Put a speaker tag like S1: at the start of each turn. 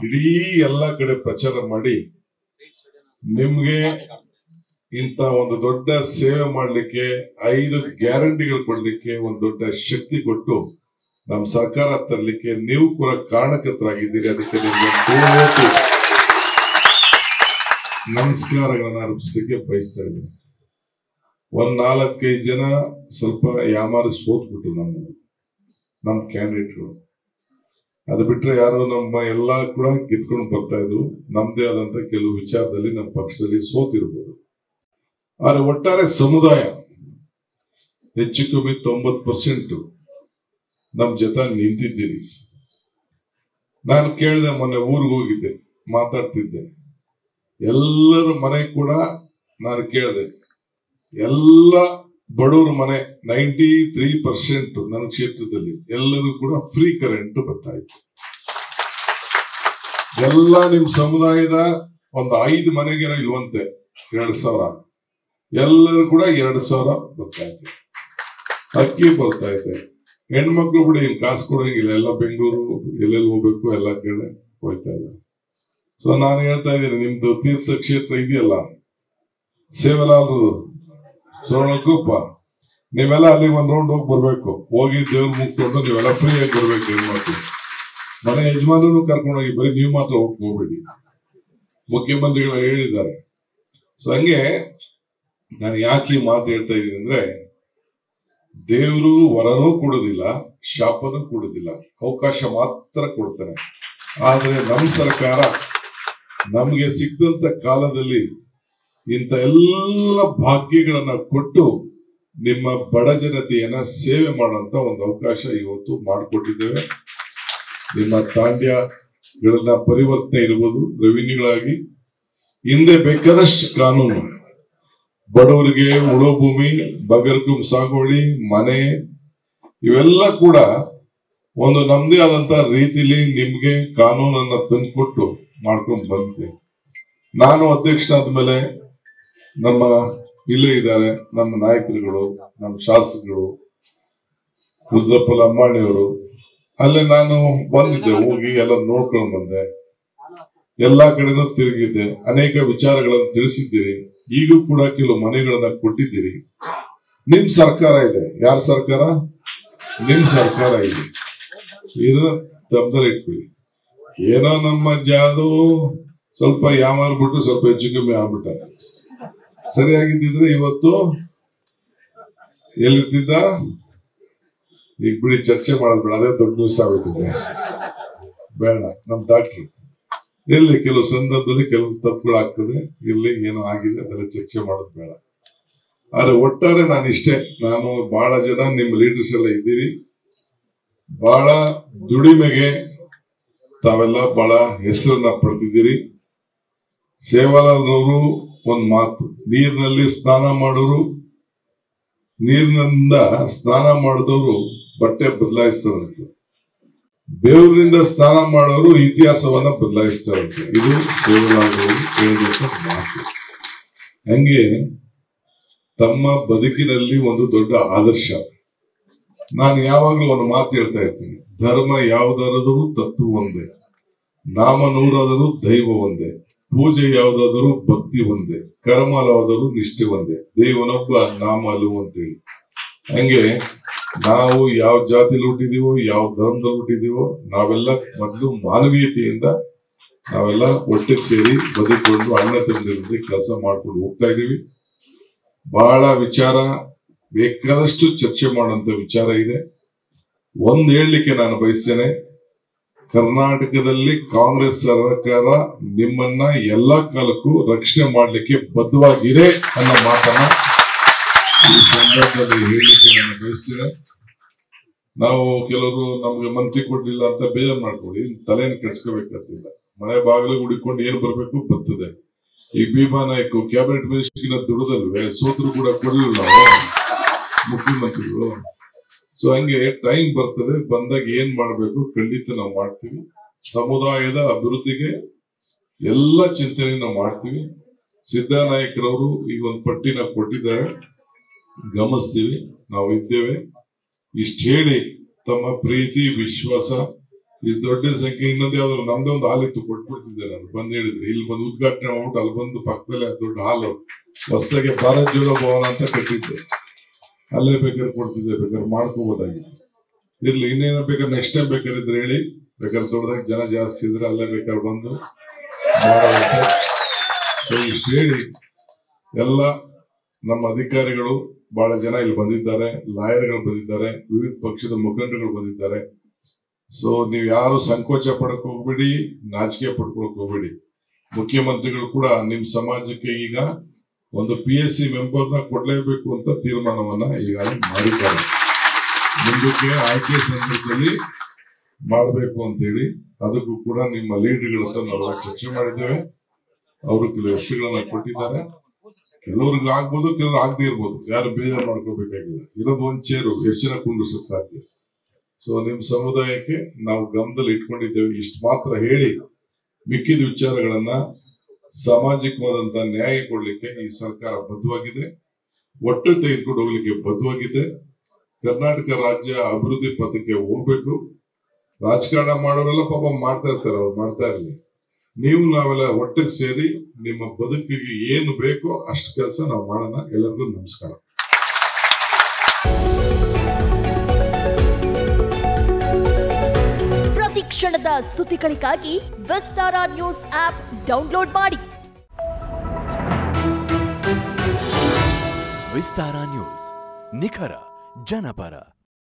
S1: ಇಡೀ ಎಲ್ಲಾ ಕಡೆ ಪ್ರಚಾರ ಮಾಡಿ ನಿಮ್ಗೆ ಇಂತ ಒಂದು ದೊಡ್ಡ ಸೇವೆ ಮಾಡ್ಲಿಕ್ಕೆ ಐದು ಗ್ಯಾರಂಟಿಗಳು ಕೊಡ್ಲಿಕ್ಕೆ ಒಂದು ದೊಡ್ಡ ಶಕ್ತಿ ಕೊಟ್ಟು ನಮ್ ಸರ್ಕಾರ ತರಲಿಕ್ಕೆ ನೀವು ಕೂಡ ಕಾರಣಕರ್ತರಾಗಿದ್ದೀರಿ ಅದಕ್ಕೆ ನಿಮ್ಗೆ ಕೋಟಿ ನಮಸ್ಕಾರಗಳನ್ನ ಅರ್ಪಿಸ್ಲಿಕ್ಕೆ ಬಯಸ್ತಾ ಇದ್ದೀನಿ ಒಂದ್ ನಾಲ್ಕೈದು ಜನ ಸ್ವಲ್ಪ ಯಾಮಾರಿ ಸೋತ್ಬಿಟ್ರು ನಮ್ಮ ನಮ್ಮ ಕ್ಯಾಂಡಿಡೇಟ್ಗಳು ಅದು ಬಿಟ್ರೆ ಯಾರು ನಮ್ಮ ಎಲ್ಲಾ ಕೂಡ ಗೆದ್ಕೊಂಡು ಬರ್ತಾ ಇದ್ರು ನಮ್ದೇ ಆದಂತ ಕೆಲವು ವಿಚಾರದಲ್ಲಿ ನಮ್ಮ ಪಕ್ಷದಲ್ಲಿ ಸೋತಿರ್ಬೋದು ಆದ್ರೆ ಒಟ್ಟಾರೆ ಸಮುದಾಯ ಹೆಚ್ಚು ಕಮ್ಮಿ ತೊಂಬತ್ ಪರ್ಸೆಂಟ್ ನಮ್ ಜೊತೆ ನಿಂತಿದ್ದೀರಿ ನಾನು ಕೇಳಿದೆ ಮೊನ್ನೆ ಊರಿಗೆ ಹೋಗಿದ್ದೆ ಮಾತಾಡ್ತಿದ್ದೆ ಎಲ್ಲರ ಮನೆ ಕೂಡ ನಾನು ಕೇಳಿದೆ ಎಲ್ಲ ಬಡವರ ಮನೆ ನೈಂಟಿ ತ್ರೀ ಪರ್ಸೆಂಟ್ ನನ್ನ ಕ್ಷೇತ್ರದಲ್ಲಿ ಎಲ್ಲರೂ ಕೂಡ ಫ್ರೀ ಕರೆಂಟ್ ಬರ್ತಾ ಇತ್ತು ಎಲ್ಲ ನಿಮ್ ಸಮುದಾಯದ ಒಂದು ಐದು ಮನೆಗೆ ಇರುವಂತೆ ಎರಡ್ ಸಾವಿರ ಎಲ್ಲರೂ ಕೂಡ ಎರಡ್ ಸಾವಿರ ಬರ್ತಾ ಇದೆ ಅಕ್ಕಿ ಬರ್ತಾ ಇದೆ ಹೆಣ್ಮಕ್ಳು ಕೂಡ ಇಲ್ಲಿ ಕಾಸು ಕೊಡಂಗಿಲ್ಲ ಎಲ್ಲ ಬೆಂಗಳೂರು ಎಲ್ಲೆಲ್ಲಿ ಹೋಗ್ಬೇಕು ಎಲ್ಲ ಕಡೆ ಹೋಗ್ತಾ ಇದ್ದಾರೆ ಸೊ ನಾನು ಹೇಳ್ತಾ ಇದ್ದೀನಿ ನಿಮ್ದು ತೀರ್ಥ ಕ್ಷೇತ್ರ ಇದೆಯಲ್ಲ ಸೇವಲಾಲ್ರದು ಸುವರ್ಣಕೂಪ ನೀವೆಲ್ಲ ಅಲ್ಲಿಗೆ ಒಂದ್ ರೌಂಡ್ ಹೋಗಿ ಬರ್ಬೇಕು ಹೋಗಿ ದೇವ್ರ ಮುಗ್ಕೊಂಡು ನೀವೆಲ್ಲ ಫ್ರೀ ಆಗಿ ಬರ್ಬೇಕು ಹೆಣ್ಮಕ್ಳು ಮನೆ ಯಜಮಾನರು ಕರ್ಕೊಂಡು ಹೋಗಿ ಬರೀ ನೀವು ಮಾತ್ರ ಹೋಗಿ ಹೋಗ್ಬೇಡಿ ಮುಖ್ಯಮಂತ್ರಿಗಳು ಹೇಳಿದ್ದಾರೆ ಸೊ ಹಂಗೆ ನಾನು ಯಾಕೆ ಈ ಮಾತು ಹೇಳ್ತಾ ಇದ್ದೀನಿ ಅಂದ್ರೆ ದೇವರು ವರನೂ ಕೊಡುದಿಲ್ಲ ಶಾಪನೂ ಕೊಡುದಿಲ್ಲ ಅವಕಾಶ ಮಾತ್ರ ಕೊಡ್ತಾನೆ ಆದ್ರೆ ನಮ್ಮ ಸರ್ಕಾರ ನಮಗೆ ಸಿಕ್ಕಂತ ಕಾಲದಲ್ಲಿ ಇಂಥ ಎಲ್ಲ ಭಾಗ್ಯಗಳನ್ನ ಕೊಟ್ಟು ನಿಮ್ಮ ಬಡ ಜನತೆಯನ್ನ ಸೇವೆ ಮಾಡುವಂತ ಒಂದು ಅವಕಾಶ ಇವತ್ತು ಮಾಡಿಕೊಟ್ಟಿದ್ದೇವೆ ನಿಮ್ಮ ತಾಂಡ್ಯಗಳನ್ನ ಪರಿವರ್ತನೆ ಇರ್ಬೋದು ರೆವಿನ್ಯೂಗಳಾಗಿ ಹಿಂದೆ ಬೇಕಾದಷ್ಟು ಕಾನೂನು ಬಡವರಿಗೆ ಉಳೋ ಭೂಮಿ ಬಗರ್ಗುಂ ಸಾಗುವಳಿ ಮನೆ ಇವೆಲ್ಲ ಕೂಡ ಒಂದು ನಮ್ದೇ ಆದಂತ ರೀತಿಲಿ ನಿಮ್ಗೆ ಕಾನೂನನ್ನ ತಂದ್ಕೊಟ್ಟು ಮಾಡ್ಕೊಂಡು ಬಂದಿದೆ ನಾನು ಅಧ್ಯಕ್ಷನಾದ ಮೇಲೆ ನಮ್ಮ ಇಲ್ಲೇ ಇದ್ದಾರೆ ನಮ್ಮ ನಾಯಕರುಗಳು ನಮ್ಮ ಶಾಸಕರು ರುದ್ರಪ್ಪ ಲಂಬಾಣಿಯವರು ಅಲ್ಲೇ ನಾನು ಬಂದಿದ್ದೆ ಹೋಗಿ ಎಲ್ಲ ನೋಡ್ಕೊಂಡು ಬಂದೆ ಎಲ್ಲಾ ಕಡೆನೂ ತಿರುಗಿದ್ದೆ ಅನೇಕ ವಿಚಾರಗಳನ್ನು ತಿಳಿಸಿದ್ದೀರಿ ಈಗೂ ಕೂಡ ಕೆಲವು ಮನೆಗಳನ್ನ ಕೊಟ್ಟಿದ್ದೀರಿ ನಿಮ್ ಸರ್ಕಾರ ಇದೆ ಯಾರ ಸರ್ಕಾರ ನಿಮ್ ಸರ್ಕಾರ ಇದೆ ಇದು ತಪ್ಪದಲ್ಲಿ ಇಟ್ಕೊಳ್ಳಿ ಏನೋ ನಮ್ಮ ಜಾದು ಸ್ವಲ್ಪ ಯಾಮಾರ್ಬಿಟ್ಟು ಸ್ವಲ್ಪ ಹೆಚ್ಚು ಕಮ್ಮಿ ಆಗ್ಬಿಟ್ಟ ಸರಿಯಾಗಿದ್ದಿದ್ರೆ ಇವತ್ತು ಎಲ್ಲಿರ್ತಿದ್ದ ಈಗ ಬಿಡಿ ಚರ್ಚೆ ಮಾಡೋದು ಬೇಡ ಅದೇ ದೊಡ್ಡ ನ್ಯೂಸ್ ಆಗ್ಬಿಟ್ಟಿದೆ ಬೇಡ ನಮ್ ಡಾಕ್ಟರ್ ಎಲ್ಲಿ ಕೆಲವು ಸಂದರ್ಭದಲ್ಲಿ ಕೆಲವು ತಪ್ಪುಗಳಾಗ್ತದೆ ಇಲ್ಲಿ ಏನೋ ಆಗಿದೆ ಅದೆಲ್ಲ ಚರ್ಚೆ ಮಾಡೋದು ಬೇಡ ಆದ್ರೆ ಒಟ್ಟಾರೆ ನಾನು ಇಷ್ಟೇ ನಾನು ಬಹಳ ಜನ ನಿಮ್ ಲೀಡರ್ಸ್ ಎಲ್ಲ ಇದ್ದೀರಿ ಬಹಳ ದುಡಿಮೆಗೆ ತಾವೆಲ್ಲ ಬಹಳ ಹೆಸರನ್ನ ಪಡೆದಿದ್ದೀರಿ ಸೇವಾಲಾಲ್ರವರು ಒಂದ್ ಮಾತು ನೀರಿನಲ್ಲಿ ಸ್ನಾನ ಮಾಡೋರು ನೀರಿನಿಂದ ಸ್ನಾನ ಮಾಡಿದವರು ಬಟ್ಟೆ ಬದಲಾಯಿಸ್ತಾರಂತೆ ಬೇವರಿಂದ ಸ್ನಾನ ಮಾಡೋರು ಇತಿಹಾಸವನ್ನ ಬದಲಾಯಿಸ್ತಾರಂತೆ ಇದು ಸೇವಲಾಲ್ರವರು ಹೇಳಿದಂತ ಮಾತು ಹಂಗೆ ತಮ್ಮ ಬದುಕಿನಲ್ಲಿ ಒಂದು ದೊಡ್ಡ ಆದರ್ಶ ನಾನು ಯಾವಾಗ್ಲೂ ಒಂದು ಮಾತು ಹೇಳ್ತಾ ಇರ್ತೀನಿ ಧರ್ಮ ಯಾವುದಾದರೂ ತತ್ವ ಒಂದೇ ನಾಮ ನೂರಾದರೂ ದೈವ ಒಂದೇ ಪೂಜೆ ಯಾವುದಾದರೂ ಭಕ್ತಿ ಒಂದೇ ಕರ್ಮ ಯಾವುದಾದರೂ ನಿಷ್ಠೆ ಒಂದೇ ದೇವನೊಬ್ಬ ನಾಮ ಅಲ್ಲವು ಅಂತೇಳಿ ಹಂಗೆ ನಾವು ಯಾವ ಜಾತಿಲಿ ಹುಟ್ಟಿದೀವೋ ಯಾವ ಧರ್ಮದಲ್ಲಿ ಹುಟ್ಟಿದೀವೋ ನಾವೆಲ್ಲ ಮೊದಲು ಮಾನವೀಯತೆಯಿಂದ ನಾವೆಲ್ಲ ಒಟ್ಟಿಗೆ ಸೇರಿ ಬದುಕೊಂಡು ಅಣ್ಣ ತಂದಿರಲ್ಲಿ ಕೆಲಸ ಮಾಡ್ಕೊಂಡು ಹೋಗ್ತಾ ಇದೀವಿ ಬಹಳ ವಿಚಾರ ಬೇಕಾದಷ್ಟು ಚರ್ಚೆ ಮಾಡುವಂತ ವಿಚಾರ ಇದೆ ಒಂದ್ ಹೇಳಲಿಕ್ಕೆ ನಾನು ಬಯಸ್ತೇನೆ ಕರ್ನಾಟಕದಲ್ಲಿ ಕಾಂಗ್ರೆಸ್ ಸರ್ಕಾರ ನಿಮ್ಮನ್ನ ಎಲ್ಲಾ ಕಾಲಕ್ಕೂ ರಕ್ಷಣೆ ಮಾಡಲಿಕ್ಕೆ ಬದ್ಧವಾಗಿದೆ ಅನ್ನೋ ಮಾತನ್ನ ಈ ಸಂದರ್ಭದಲ್ಲಿ ಹೇಳಲಿಕ್ಕೆ ನಾನು ಬಯಸ್ತೇನೆ ನಾವು ಕೆಲವರು ನಮ್ಗೆ ಮಂತ್ರಿ ಕೊಡ್ಲಿಲ್ಲ ಅಂತ ಬೇಜಾರ್ ಮಾಡ್ಕೊಳ್ಳಿ ತಲೆನ ಕೆಡ್ಸ್ಕೋಬೇಕಂತಿಲ್ಲ ಮನೆ ಬಾಗಿಲು ಹುಡಿಕೊಂಡು ಏನ್ ಬರ್ಬೇಕು ಬರ್ತದೆ ಈ ಭೀಮಾ ನಾಯ್ಕ ಕ್ಯಾಬಿನೆಟ್ ಮಿನಿಸ್ಟರ್ಗಿನ ದುಡ್ದಲ್ವೇ ಸೋತ್ರು ಕೂಡ ಕೊಡಲಿಲ್ಲ ನಾವು ಮುಖ್ಯಮಂತ್ರಿಗಳು ಸೊ ಹಂಗೆ ಟೈಮ್ ಬರ್ತದೆ ಬಂದಾಗ ಏನ್ ಮಾಡ್ಬೇಕು ಖಂಡಿತ ನಾವು ಮಾಡ್ತೀವಿ ಸಮುದಾಯದ ಅಭಿವೃದ್ಧಿಗೆ ಎಲ್ಲ ಚಿಂತನೆ ನಾವು ಮಾಡ್ತೀವಿ ಸಿದ್ದನಾಯಕರವರು ಈಗ ಒಂದು ಪಟ್ಟಿನ ಕೊಟ್ಟಿದ್ದಾರೆ ಗಮನಿಸ್ತೀವಿ ನಾವು ಇದ್ದೇವೆ ಇಷ್ಟ ಹೇಳಿ ತಮ್ಮ ಪ್ರೀತಿ ವಿಶ್ವಾಸ ಇಷ್ಟು ದೊಡ್ಡ ಸಂಖ್ಯೆ ಇನ್ನೊಂದು ಯಾವ್ದು ನಮ್ದೇ ಒಂದು ಹಾಲ್ ಇತ್ತು ಕೊಟ್ಬಿಡ್ತಿದ್ದೆ ನಾನು ಬಂದು ಹೇಳಿದ್ರೆ ಇಲ್ಲಿ ಬಂದು ಉದ್ಘಾಟನೆ ಮಾಡ್ಬಿಟ್ಟು ಅಲ್ಲಿ ಬಂದು ಪಕ್ಕದಲ್ಲೇ ದೊಡ್ಡ ಹಾಲು ಹೊಸದಾಗಿ ಭಾರತ್ ಜೋಡೋ ಭವನ ಅಂತ ಕಟ್ಟಿದ್ದೆ ಅಲ್ಲೇ ಬೇಕಾದ್ರೆ ಕೊಡ್ತಿದ್ದೆ ಬೇಕಾದ್ರೆ ಮಾಡ್ಕೋಬೋದಾಗಿತ್ತು ಇರ್ಲಿ ಇನ್ನೇನು ಬೇಕಾದ್ರೆ ನೆಕ್ಸ್ಟ್ ಟೈಮ್ ಬೇಕಾದ್ರೆ ಇದ್ರೆ ಹೇಳಿ ಬೇಕಾದ್ರೆ ದೊಡ್ಡದಾಗಿ ಜನ ಜಾಸ್ತಿ ಇದ್ರೆ ಅಲ್ಲೇ ಬೇಕಾದ್ರೆ ಬಂದು ಮಾಡೋದಂತೆ ಸೊ ಇಷ್ಟು ಹೇಳಿ ಎಲ್ಲ ನಮ್ಮ ಅಧಿಕಾರಿಗಳು ಬಹಳ ಜನ ಇಲ್ಲಿ ಬಂದಿದ್ದಾರೆ ಲಾಯರ್ಗಳು ಬಂದಿದ್ದಾರೆ ವಿವಿಧ ಪಕ್ಷದ ಮುಖಂಡರುಗಳು ಬಂದಿದ್ದಾರೆ ಸೊ ನೀವು ಯಾರು ಸಂಕೋಚ ಪಡಕ್ ಹೋಗ್ಬೇಡಿ ನಾಚಿಕೆ ಪಡ್ಕೊಳಕ್ ಹೋಗ್ಬೇಡಿ ಮುಖ್ಯಮಂತ್ರಿಗಳು ಕೂಡ ನಿಮ್ ಸಮಾಜಕ್ಕೆ ಈಗ ಒಂದು ಪಿ ಎಸ್ ಸಿ ಮೆಂಬರ್ನ ಕೊಡ್ಲೇಬೇಕು ಅಂತ ತೀರ್ಮಾನವನ್ನ ಈಗಾಗಲೇ ಮಾಡಿದ್ದಾರೆ ಮುಂದಕ್ಕೆ ಆಯ್ಕೆ ಸಂದರ್ಭದಲ್ಲಿ ಮಾಡಬೇಕು ಅಂತೇಳಿ ಅದಕ್ಕೂ ಕೂಡ ನಿಮ್ಮ ಲೀಡರ್ಗಳ ಹತ್ರ ನಾವು ಚರ್ಚೆ ಮಾಡಿದ್ದೇವೆ ಅವರು ಕೆಲವು ಹೆಸರುಗಳನ್ನ ಕೊಟ್ಟಿದ್ದಾರೆ ಕೆಲವ್ರಿಗೆ ಆಗ್ಬೋದು ಕೆಲವ್ರು ಆಗದೆ ಇರ್ಬೋದು ಯಾರು ಬೇಜಾರು ಮಾಡ್ಕೋಬೇಕಾಗಿಲ್ಲ ಇರೋದು ಒಂದ್ ಚೇರು ಎಷ್ಟು ಜನ ಕುಂಡ್ರಿಸಕ್ ಸಾಧ್ಯ ಸೊ ನಿಮ್ ಸಮುದಾಯಕ್ಕೆ ನಾವು ಗಮನದಲ್ಲಿ ಇಟ್ಕೊಂಡಿದ್ದೇವೆ ಇಷ್ಟು ಮಾತ್ರ ಹೇಳಿ ಮಿಕ್ಕಿದ ವಿಚಾರಗಳನ್ನ ಸಾಮಾಜಿಕವಾದಂತಹ ನ್ಯಾಯ ಕೊಡ್ಲಿಕ್ಕೆ ಈ ಸರ್ಕಾರ ಬದ್ಧವಾಗಿದೆ ಒಟ್ಟು ತೆಗೆದುಕೊಂಡು ಹೋಗ್ಲಿಕ್ಕೆ ಬದ್ಧವಾಗಿದೆ ಕರ್ನಾಟಕ ರಾಜ್ಯ ಅಭಿವೃದ್ಧಿ ಪಥಕ್ಕೆ ಹೋಗ್ಬೇಕು ರಾಜಕಾರಣ ಮಾಡೋರೆಲ್ಲ ಪಾಪ ಮಾಡ್ತಾ ಇರ್ತಾರೆ ಅವ್ರು ಮಾಡ್ತಾ ಇರಲಿ ನೀವು ನಾವೆಲ್ಲ ಒಟ್ಟಿಗೆ ಸೇರಿ ನಿಮ್ಮ ಬದುಕಿಗೆ ಏನು ಬೇಕೋ ಅಷ್ಟು ಕೆಲಸ ನಾವು ಮಾಡೋಣ ಎಲ್ಲರಿಗೂ ನಮಸ್ಕಾರ
S2: ಪ್ರತಿ ಕ್ಷಣದ ಸುದ್ದಿಗಳಿಗಾಗಿ ವಿಸ್ತಾರ ನ್ಯೂಸ್ ಆಪ್ ಡೌನ್ಲೋಡ್ ಮಾಡಿ
S3: ವಿಸ್ತಾರ ನ್ಯೂಸ್ ನಿಖರ ಜನಪರ